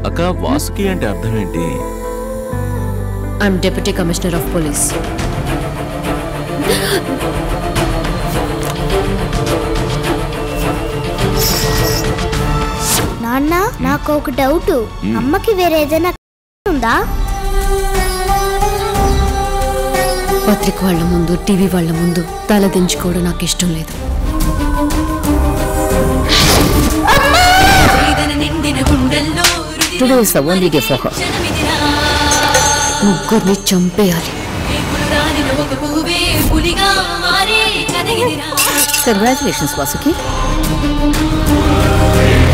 అక్క వాసుకి అంటే అర్థం ఏంటి I'm deputy commissioner of police నాన్న నాకు ఒక డౌట్ అమ్మకి వేరే ఏదైనా ఉందా పత్రిక వాళ్ళ ముందు టీవీ వాళ్ళ ముందు తల దించుకోవడం నాకు ఇష్టం లేదు today is the only day for her ముగ్గురిని చంపేయాలి కంగ్రాచులేషన్స్ వాసుకి